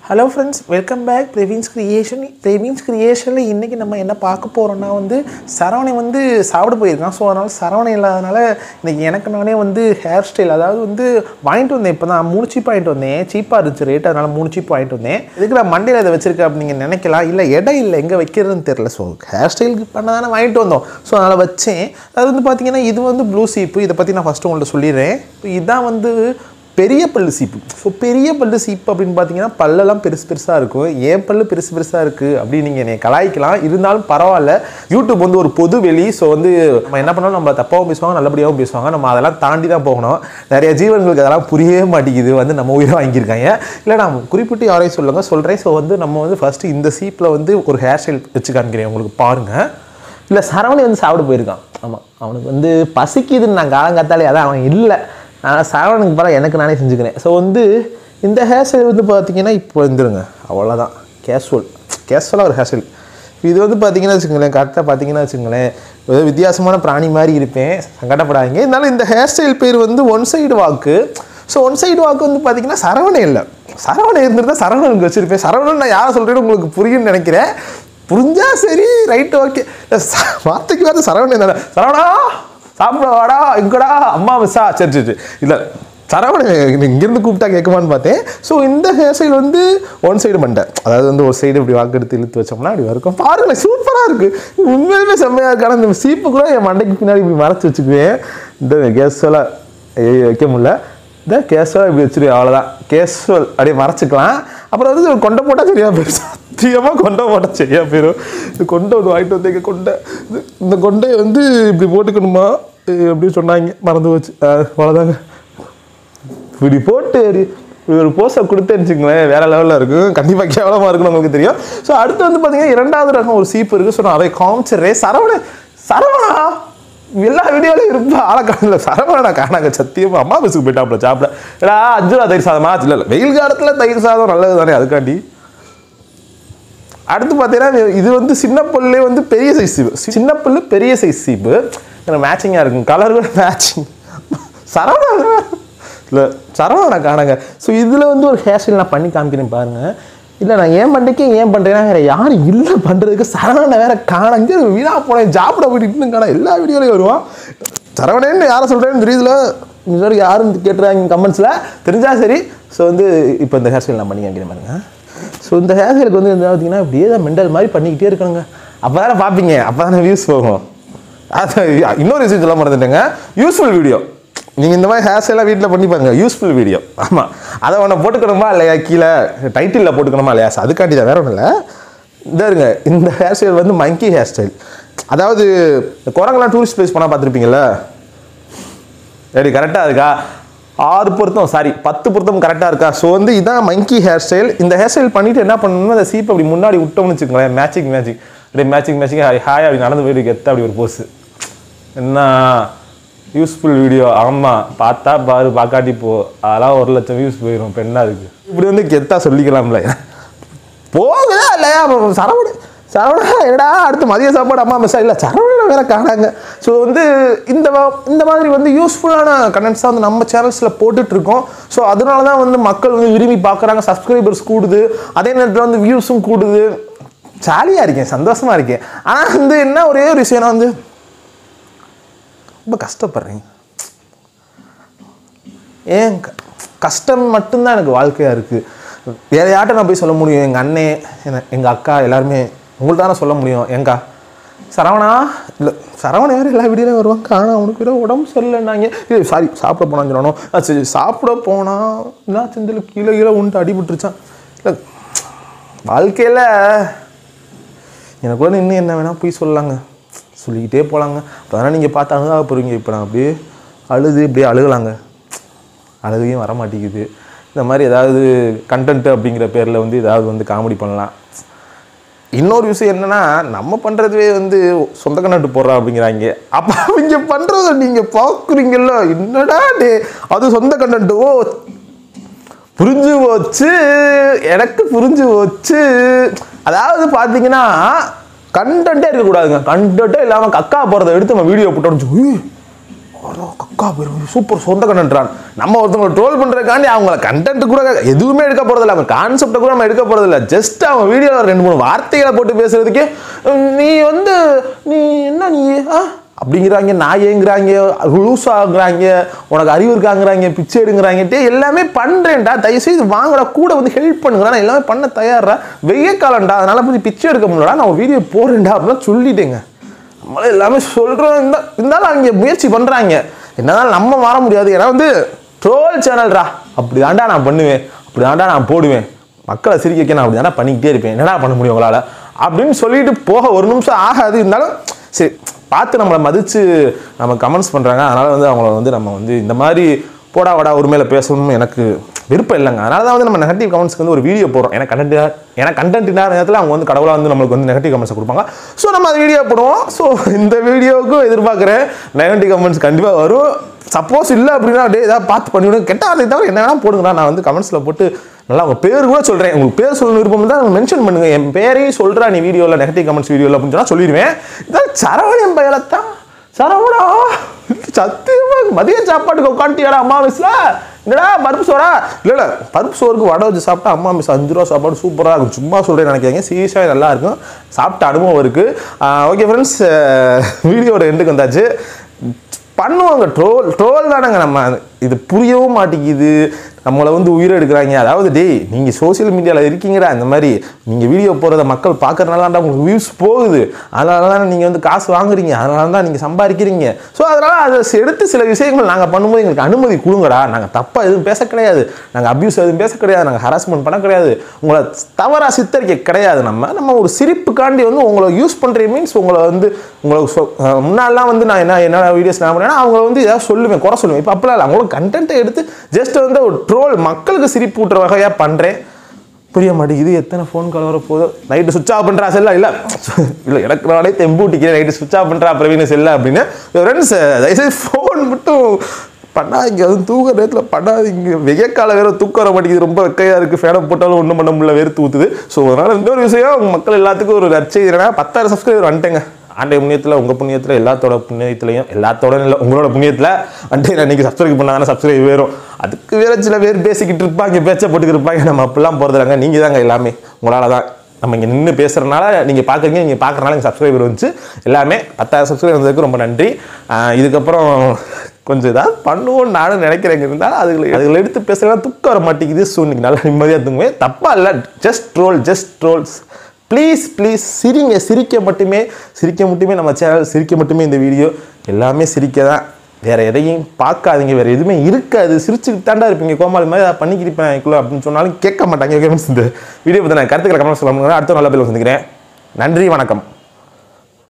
Hello friends welcome back Praveen's creation Praveen's கிரியேஷனில் இன்றைக்கி நம்ம என்ன பார்க்க போகிறோம்னா வந்து சரவணை வந்து சாப்பிட போயிருக்கான் ஸோ அதனால் சரவணை இல்லாதனால இன்றைக்கி எனக்கு நானே வந்து ஹேர் ஸ்டைல் அதாவது வந்து வாங்கிட்டு வந்தேன் இப்போ தான் மூணு சீப் வாங்கிட்டு வந்தேன் சீப்பாக இருந்துச்சு ரேட் அதனால் மூணு சீப் வாங்கிட்டு வந்தேன் இதுக்கு நான் மண்டையில் இதை வச்சிருக்கேன் அப்படின்னு நீங்கள் நினைக்கலாம் இல்லை இடம் இல்லை எங்கே வைக்கிறதுன்னு தெரில ஸோ ஹேர் ஸ்டைலுக்கு பண்ண தானே வாங்கிட்டு வந்தோம் ஸோ அதனால் வச்சேன் அது வந்து பார்த்தீங்கன்னா இது வந்து ப்ளூ சீப்பு இதை பற்றி நான் ஃபஸ்ட்டு உங்கள்கிட்ட சொல்லிடுறேன் இப்போ இதான் வந்து பெரிய பல்லு சீப்பு ஸோ பெரிய பல்லு சீப்பு அப்படின்னு பார்த்தீங்கன்னா பல்லெல்லாம் பெருசு பெருசாக இருக்கும் ஏன் பல்லு பெருசு பெருசாக இருக்குது அப்படின்னு நீங்கள் என்னை கலாய்க்கலாம் இருந்தாலும் பரவாயில்ல யூடியூப் வந்து ஒரு பொது வெளி ஸோ வந்து நம்ம என்ன பண்ணோம் நம்ம தப்பாகவும் பேசுவாங்க நல்லபடியாகவும் பேசுவாங்க நம்ம அதெல்லாம் தாண்டி தான் போகணும் நிறைய ஜீவன்களுக்கு அதெல்லாம் புரியவே மாட்டேங்குது வந்து நம்ம உயிரை வாங்கியிருக்காங்க இல்லை நான் குறிப்பிட்டு யாரையும் சொல்லுங்க சொல்கிறேன் ஸோ வந்து நம்ம வந்து ஃபஸ்ட்டு இந்த சீப்பில் வந்து ஒரு ஹேர் ஸ்டைல் வச்சு காமிக்கிறேன் உங்களுக்கு பாருங்கள் இல்லை சரவணி வந்து சாப்பிட போயிருக்கான் ஆமாம் அவனுக்கு வந்து பசிக்குதுன்னு நான் காலங்காத்தாலே அதான் அவன் இல்லை நான் சரவணனுக்கு பரவாயில்ல எனக்கு நானே செஞ்சுக்கிறேன் ஸோ வந்து இந்த ஹேர் ஸ்டைல் வந்து பார்த்தீங்கன்னா இப்போ வந்துருங்க அவ்வளோதான் கேஷுவல் கேஷுவலாக ஒரு ஹேர் ஸ்டைல் இது வந்து பார்த்தீங்கன்னா வச்சுக்கோங்களேன் கரெக்டாக பார்த்தீங்கன்னா வச்சுக்கோங்களேன் ஏதோ வித்தியாசமான பிராணி மாதிரி இருப்பேன் சங்கடப்படாதீங்க இருந்தாலும் இந்த ஹேர் ஸ்டைல் பேர் வந்து one side walk so one side walk வந்து பார்த்தீங்கன்னா சரவணை இல்லை சரவணை இருந்திருந்தா சரவணனுக்கு வச்சுருப்பேன் சரவணன் நான் யாரை சொல்கிறேன்னு உங்களுக்கு புரியும்னு நினைக்கிறேன் புரிஞ்சா சரி ரைட்டு ஓகே வார்த்தைக்கு வார்த்தை சரவணன் தானே சரவணா சாப்பிட வாடா எங்கடா அம்மா மிஸ்ஸா சரி சரி சரி இல்லை சரவணன் இங்கேருந்து கூப்பிட்டா கேட்குமான்னு பார்த்தேன் ஸோ இந்த ஹேர் ஸ்டைல் வந்து ஒன் சைடு மண்டை அதாவது வந்து ஒரு சைடு இப்படி வாக்கு எடுத்து இழுத்து வச்சோம்னா அப்படி இருக்கும் பாருங்களேன் சூப்பராக இருக்குது உண்மையுமே செம்மையாக இருக்கு ஆனால் இந்த சீப்பு கூட என் மண்டைக்கு பின்னாடி இப்படி மறைச்சி வச்சுக்குவேன் இந்த கேஸ்வலாக வைக்க முடியல இந்த கேஸ்வல் இப்படி வச்சிருக்கேன் அவ்வளோதான் கேஸ்வல் அப்படியே மறைச்சிக்கலாம் அப்புறம் வந்து ஒரு கொண்டை போட்டால் சரியா போயிடும் சத்தியமாக கொண்டை போட்டால் சரியா போயிடும் இது கொண்டை ஒன்று வாங்கிட்டு வந்தீங்க கொண்டை இது- இந்த கொண்டையை வந்து இப்படி போட்டுக்கணுமா இது அப்படின்னு சொன்னாங்க மறந்து போச்சு அஹ் அவ்வளோதாங்க இப்படி போட்டு ஒரு- ஒரு போஸை கொடுத்தேன்னு வச்சுங்களேன் வேற லெவலில் இருக்கும் கண்டிப்பாக கேவலமாக இருக்குன்னு உங்களுக்கு தெரியும் ஸோ அடுத்து வந்து பார்த்தீங்கன்னா இரண்டாவது ரகம் ஒரு சீப்பு இருக்குது ஸோ நான் அதை காமிச்சிடுறேன் சரவண சரவணா எல்லா வீடியோலையும் இருப்பா ஆளக்காணில் சரவணா காணாங்க சத்தியமா அம்மா பஸ்ஸுக்கு போயிட்டாப்ல சாப்பிட ஏடா அஞ்சு ரூபா தயிர் சாதமா இல்லை இல்லை வெயில் காலத்தில் தயிர் சாதம் நல்லது தானே அதுக்காண்டி அடுத்து பார்த்தீங்கன்னா இது வந்து சின்ன பல்லே வந்து பெரிய சைஸ் சீப்பு சின்ன பல்லு பெரிய சைஸ் சீப்பு மேட்சிங்காக இருக்கும் கலர் கூட மேட்சிங் சரவணா இல்லை சரவணா காணங்க ஸோ இதில் வந்து ஒரு ஹேர் ஸ்டைல் நான் பண்ணி காமிக்கிறேன் பாருங்க இல்லை நான் ஏன் பண்ணுறேன் ஏன் பண்ணுறேன்னா வேறு யாரும் இல்லை பண்ணுறதுக்கு சரவணனை வேற காணங்க வீணா போனேன் சாப்பிட போயிட்டு இன்னும் காண எல்லா வீடியோலையும் வருவான் சரவணன்னு யாரை சொல்கிறேன்னு தெரியுதுல இந்த யாருன்னு கேட்டுறாங்க கமெண்ட்ஸில் தெரிஞ்சா சரி ஸோ வந்து இப்போ இந்த ஹேர் ஸ்டைல் நான் பண்ணி காமிக்கிறேன் பாருங்க ஸோ இந்த ஹேர் ஸ்டைலுக்கு வந்து என்ன பார்த்தீங்கன்னா இப்படியே தான் மெண்டல் மாதிரி பண்ணிக்கிட்டே இருக்கணுங்க அப்போ தானே பார்ப்பீங்க அப்போ தானே வியூஸ் போகும் அது இன்னொரு விஷயம் சொல்ல மறந்துட்டேங்க யூஸ்ஃபுல் வீடியோ நீங்கள் இந்த மாதிரி ஹேர் ஸ்டைலாக வீட்டில் பண்ணி பாருங்க யூஸ்ஃபுல் வீடியோ ஆமாம் அதை ஒன்று போட்டுக்கணுமா இல்லையா கீழே டைட்டிலில் போட்டுக்கணுமா இல்லையா So, அதுக்காண்டி தான் வேற ஒன்றும் இல்லை இந்த இருங்க இந்த ஹேர் ஸ்டைல் வந்து மங்கி ஹேர் ஸ்டைல் அதாவது இந்த குரங்கெல்லாம் டூரிஸ்ட் பிளேஸ் போனால் பார்த்துருப்பீங்கல்ல எப்படி கரெக்டாக இருக்கா ஆறு பொருத்தம் சாரி பத்து பொருத்தம் கரெக்டாக இருக்கா ஸோ வந்து இதான் மங்கி ஹேர் ஸ்டைல் இந்த ஹேர் ஸ்டைல் பண்ணிட்டு என்ன பண்ணணும்னா அந்த சீப் அப்படி முன்னாடி விட்டோம்னு வச்சுக்கோங்களேன் மேட்சிங் மேட்சிங் அப்படியே மேட்சிங் மேட்சிங் ஹாய் அப்படி நடந்து போயிட்டு கெத்த அப்படி ஒரு போஸ் என்ன யூஸ்ஃபுல் வீடியோ ஆமாம் பார்த்தா பாரு பார்க்காட்டி போ அதெல்லாம் ஒரு லட்சம் வியூஸ் போயிடும் இப்போ என்ன இருக்கு இப்படி வந்து கெத்தா சொல்லிக்கலாம்ல போகுதா இல்லையா அப்புறம் சரவண சரவணா என்னடா அடுத்து மதிய சாப்பாடு அம்மா மிஸ் இல்லை சரவணா வேற காணாங்க ஸோ வந்து இந்த வ- இந்த மாதிரி வந்து யூஸ்ஃபுல்லான கண்டென்ட்ஸ் தான் வந்து நம்ம சேனல்ஸில் போட்டுட்டு இருக்கோம் ஸோ அதனால தான் வந்து மக்கள் வந்து விரும்பி பார்க்குறாங்க சப்ஸ்கிரைபர்ஸ் கூடுது அதே நேரத்தில் வந்து வியூஸும் கூடுது ஜாலியாக இருக்கேன் சந்தோஷமா இருக்கேன் ஆனால் வந்து என்ன ஒரே ஒரு விஷயம்னா வந்து ரொம்ப கஷ்டப்படுறேன் ஏன் க- கஷ்டம் மட்டும்தான் எனக்கு வாழ்க்கையாக இருக்குது வேற யார்கிட்ட நான் போய் சொல்ல முடியும் எங்கள் அண்ணே என்ன- எங்கள் அக்கா எல்லாருமே உங்கள்ட்ட தானே சொல்ல முடியும் எங்கா சரவணா இல்லை சரவணன் வேறு எல்லா வீடியோலையும் வருவாங்க ஆனால் அவனுக்கு வேறு உடம்பு சரியில்லைன்னாங்க இது சாரி சாப்பிட போனான்னு சொல்லணும் ஆ, சரி சாப்பிட போனா என்ன செந்தில் கீழே கீழே உண்டு அடிபட்டுருச்சான் இல்லை வாழ்க்கையில் எனக்கு வந்து இன்னும் என்ன வேணால் போய் சொல்லலாங்க சொல்லிக்கிட்டே போகலாங்க அப்போ தானே நீங்கள் பார்த்து அழுதாக போகிறீங்க இப்போ நான் அப்படியே அழுது இப்படியே அழுகலாங்க அழுகையும் வர மாட்டேங்குது இந்த மாதிரி ஏதாவது கண்டென்ட் அப்படிங்கிற பேரில் வந்து ஏதாவது வந்து காமெடி பண்ணலாம் இன்னொரு விஷயம் என்னன்னா நம்ம பண்ணுறதுவே வந்து சொந்த கண்ணாட்டு போடுறா அப்படிங்கிறாங்க அப்போ அவங்க பண்ணுறத நீங்கள் பார்க்குறீங்கல்ல என்னடா டே அது சொந்த கண்டென்ட் ஓ புரிஞ்சு போச்சு எனக்கு புரிஞ்சு போச்சு அதாவது பார்த்தீங்கன்னா கண்டென்ட்டே இருக்கக்கூடாதுங்க கண்டென்ட்டே இல்லாமல் கக்கா போகிறத எடுத்து நம்ம வீடியோ போட்டோம்னு சொல்லி கக்கா பெரும் சூப்பர் சொந்த கண்டன்றான் நம்ம ஒருத்தவங்க ட்ரோல் பண்ணுறதுக்காண்டி அவங்கள கண்டென்ட் கூட எதுவுமே எடுக்க போகிறதில்ல அவங்க கான்செப்டை கூட நம்ம எடுக்க போகிறதில்ல ஜஸ்ட் அவங்க வீடியோவில் ரெண்டு மூணு வார்த்தைகளை போட்டு பேசுறதுக்கே உம், நீ வந்து நீ என்ன நீ ஆ அப்படிங்கிறாங்க நாயேங்கிறாங்க லூஸ் ஆகுறாங்க உனக்கு அறிவு இருக்காங்கிறாங்க பிச்சை எடுங்கிறாங்கட்டே எல்லாமே பண்ணுறேன்டா தயவுசெய்து வாங்கடா கூட வந்து ஹெல்ப் பண்ணுங்கடா நான் எல்லாமே பண்ண தயாரா வெய்ய காலம்டா அதனால போய் பிச்சை எடுக்க முடியலடா நான் வீடியோ போடுறேன்டா அப்படின்னு சொல்லிட்டேங்க நம்மளே எல்லாமே சொல்கிறோம் இந்த இருந்தாலும் அவங்க முயற்சி பண்ணுறாங்க என்னதான் நம்ம மாற முடியாது ஏன்னா வந்து ட்ரோல் சேனல்ரா அப்படி தாண்டா நான் பண்ணுவேன் அப்படி தாண்டா நான் போடுவேன் மக்களை சிரிக்க வைக்க நான் அப்படி தாண்டா பண்ணிக்கிட்டே இருப்பேன் என்னடா பண்ண முடியும் உங்களால் அப்படின்னு சொல்லிட்டு போக ஒரு நிமிஷம் ஆகாது இருந்தாலும் சரி பார்த்து நம்மளை மதித்து நம்ம கமெண்ட்ஸ் பண்ணுறாங்க அதனால் வந்து அவங்கள வந்து நம்ம வந்து இந்த மாதிரி போடா வாடா ஒரு மேலே பேசணும்னு எனக்கு விருப்பம் இல்லைங்க அதனால தான் வந்து நம்ம நெகட்டிவ் கமெண்ட்ஸ்க்கு வந்து ஒரு வீடியோ போடுறோம் ஏன்னா கண்டென்ட் ஏன்னா கண்டென்ட் இல்லாத நேரத்தில் அவங்க வந்து கடவுளாக வந்து நம்மளுக்கு வந்து நெகட்டிவ் கமெண்ட்ஸ் கொடுப்பாங்க ஸோ நம்ம அந்த வீடியோ போடுவோம் ஸோ இந்த வீடியோவுக்கும் எதிர்பார்க்குறேன் நெகட்டிவ் கமெண்ட்ஸ் கண்டிப்பாக வரும் சப்போஸ் இல்லை அப்படின்னா அப்படியே ஏதாவது பார்த்து பண்ணிவிடுங்க கெட்ட வார்த்தை தவிர என்ன வேணால் போடுங்கண்ணா நான் வந்து கமெண்ட்ஸில் போட்டு நல்லா உங்கள் பேர் கூட சொல்கிறேன் உங்களுக்கு பேர் சொல்லணும் விருப்பம் தான் மென்ஷன் பண்ணுங்க என் பேரையும் சொல்கிறா நீ வீடியோவில் நெகட்டிவ் கமெண்ட்ஸ் வீடியோவில் அப்படின்னு சொன்னா சொல்லிடுவேன் இதான் சரவணியம் பயலத்தான் சரவணா சத்தியமா மதிய சாப்பாட்டுக்கு உட்காந்துட்டியாடா அம்மா மிஸ்ல என்னடா பருப்பு சோறா இல்லை இல்லை பருப்பு சோறுக்கு வடை வச்சு சாப்பிட்டா அம்மா மிஸ் அஞ்சு ரூபா சாப்பாடு சூப்பராக இருக்கும் சும்மா சொல்கிறேன் நினைக்காதீங்க சீரியஸாக நல்லா இருக்கும் சாப்பிட்ட அனுபவம் இருக்குது ஓகே ஃப்ரெண்ட்ஸ் வீடியோட எண்டுக்கு வந்தாச்சு பண்ணுவாங்க ட்ரோல் ட்ரோல் தானங்க நம்ம இது புரியவும் மாட்டேங்குது நம்மளை வந்து உயிரை எடுக்கிறாங்க அதாவது டேய் நீங்கள் சோஷியல் மீடியாவில் இருக்கீங்கடா இந்த மாதிரி நீங்கள் வீடியோ போகிறத மக்கள் பார்க்கறதுனால தான் உங்களுக்கு வியூஸ் போகுது அதனால தான் நீங்கள் வந்து காசு வாங்குறீங்க அதனால தான் நீங்கள் சம்பாதிக்கிறீங்க ஸோ அதனால் அதை எடுத்து சில விஷயங்கள் நாங்கள் பண்ணும்போது எங்களுக்கு அனுமதி கொடுங்கடா நாங்கள் தப்பாக எதுவும் பேச கிடையாது நாங்கள் அப்யூஸ் எதுவும் பேச கிடையாது நாங்கள் ஹராஸ்மெண்ட் பண்ண கிடையாது உங்களை தவறாக சித்தரிக்க கிடையாது நம்ம நம்ம ஒரு சிரிப்புக்காண்டி வந்து உங்களை யூஸ் பண்ணுற மீன்ஸ் உங்களை வந்து உங்களை சொ- அஹ் முன்னாடிலாம் வந்து நான் என்ன என்ன வீடியோஸ் நான் பண்ணேன்னா அவங்கள வந்து ஏதாவது சொல்லுவேன் குறை சொல்லுவேன் இப்போ அப்படிலாம் இல்லை அவங்களோட கண்டென்ட்டை எடுத்து ஜஸ்ட் வந்து ஒரு ட்ரோல் மக்களுக்கு சிரிப்பு ஊட்டுற வகையாக பண்ணுறேன் புரிய மாட்டேங்குது எத்தனை ஃபோன் கால் வர போதோ நைட்டு சுவிச் ஆஃப் பண்ணுறா செல்ல இல்லை இல்லை எனக்கு நானே தெம்பூட்டிக்கிறேன் நைட்டு சுவிச் ஆஃப் பண்ணுறா பிரவீன செல்ல அப்படின்னு ஃப்ரெண்ட்ஸ் தயவுசெய்து ஃபோன் மட்டும் பண்ணாதீங்க அதுவும் தூக்க நேரத்தில் பண்ணாதீங்க வெய்ய கால வேற தூக்கம் வர மாட்டேங்குது ரொம்ப வெக்கையாக இருக்குது ஃபேனை போட்டாலும் ஒன்றும் பண்ண முடியல வேர்த்து ஊற்றுது ஸோ அதனால் இன்னொரு விஷயம் உங்க மக்கள் எல்லாத்துக்கும் ஒரு நற்செய்தி என்னன்னா பத்தாயிரம் சப்ஸ்கிரைபர் வந்துட்டேங்க ஆண்டை புண்ணியத்தில் உங்கள் புண்ணியத்தில் எல்லாத்தோட புண்ணியத்துலையும் எல்லாத்தோட இல்லை உங்களோட புண்ணியத்தில் வந்துட்டு நான் இன்னைக்கு சப்ஸ்கிரைப் பண்ணாங்கன்னா சப்ஸ்கிரைப் வேறும் அதுக்கு வேற சில பேர் பேசிக்கிட்டு இருப்பாங்க பேச்சை போட்டுக்கிட்டு இருப்பாங்க நம்ம அப்படிலாம் போகிறதுலாங்க நீங்கள் தாங்க எல்லாமே உங்களால் தான் நம்ம இங்கே நின்று பேசுகிறனால நீங்கள் பார்க்குறீங்க நீங்கள் பார்க்குறனால எங்கள் சப்ஸ்கிரைபர் வந்துச்சு எல்லாமே பத்தாயிரம் சப்ஸ்கிரைபர் வந்ததுக்கு ரொம்ப நன்றி ஆஹ் இதுக்கப்புறம் கொஞ்சம் இதாக பண்ணுவோம்னு நானும் நினைக்கிறேங்க இருந்தாலும் அதுகளை அதுகளை எடுத்து பேசுகிறதா துக்கம் வர மாட்டேங்குது ஸோ இன்னைக்கு நல்லா நிம்மதியாக தூங்குவேன் தப்பாக இல்லை just troll just trolls please please சிரிங்க சிரிக்க மட்டுமே சிரிக்க மட்டுமே நம்ம சேனல் சிரிக்க மட்டுமே இந்த வீடியோ எல்லாமே சிரிக்க தான் வேற எதையும் பார்க்காதீங்க வேற எதுவுமே இருக்காது சிரிச்சுக்கிட்டு தாண்டா இருப்பீங்க கோமாளி மாதிரி அதை பண்ணிக்கிருப்பேன் எனக்குள்ள அப்படின்னு சொன்னாலும் கேட்க மாட்டாங்க ஓகே friends? இந்த வீடியோ பற்றி நான் கருத்துக்களை கமெண்ட் சொல்ல அடுத்த நல்ல பேர் சந்திக்கிறேன் நன்றி வணக்கம்